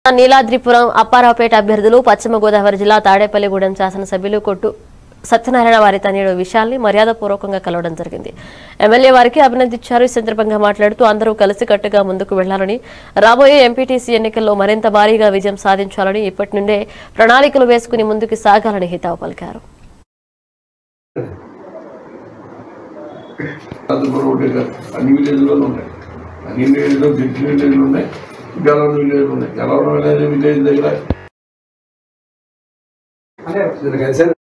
నీలాద్రిపురం అప్పారావుపేట అభ్యర్థులు పశ్చిమ గోదావరి జిల్లా తాడేపల్లిగూడెం శాసనసభ్యులు కొట్టు సత్యనారాయణ వారి తనయుడు విశాల్ని మర్యాదపూర్వకంగా కలవడం జరిగింది ఎమ్మెల్యే వారికి అభినందించారు ఈ సందర్భంగా మాట్లాడుతూ అందరూ కలిసికట్టుగా ముందుకు వెళ్లాలని రాబోయే ఎంపీటీసీ ఎన్నికల్లో మరింత భారీగా విజయం సాధించాలని ఇప్పటి నుండే ప్రణాళికలు వేసుకుని ముందుకు సాగాలని హితావు పలికారు అందులో ఒకటే కాదు అన్ని విలేజ్లోనూ ఉన్నాయి అన్ని విలేజ్లో గిట్టి విలేజ్లు ఉన్నాయి గెలవని విలేజ్లు ఉన్నాయి గెలవడం విలేజ్ విలేజ్ దగ్గర అంటే కలిసారు